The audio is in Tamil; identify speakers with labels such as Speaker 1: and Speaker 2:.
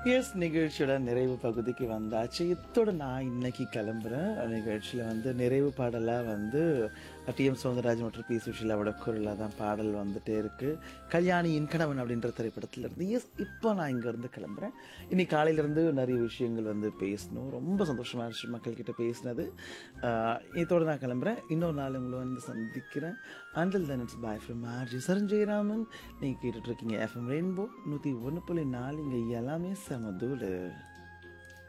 Speaker 1: எஸ் நிகழ்ச்சியோட நிறைவு பகுதிக்கு வந்தாச்சு இத்தோட நான் இன்னைக்கு கிளம்புறேன் நிகழ்ச்சியில் வந்து நிறைவு பாடலாக வந்து டிஎம் சௌந்தரராஜ் மற்றும் பி சுஷிலாவோட குரலாக தான் பாடல் வந்துட்டே இருக்கு கல்யாணியின் கணவன் அப்படின்ற திரைப்படத்துல இருந்து எஸ் இப்போ நான் இங்கேருந்து கிளம்புறேன் இன்னைக்கு காலையிலேருந்து நிறைய விஷயங்கள் வந்து பேசணும் ரொம்ப சந்தோஷமாக இருந்துச்சு மக்கள்கிட்ட பேசினது ஆஹ் இதோட நான் கிளம்புறேன் இன்னொரு நாள் உங்களை வந்து சந்திக்கிறேன் until then it's bye from RJ Saranjayaraman நீங்கள் கேட்டுட்ருக்கீங்க எஃப்எம் ரெயின்போ நூற்றி ஒன்று புள்ளி நாலு இங்கே எல்லாமே சமதூள்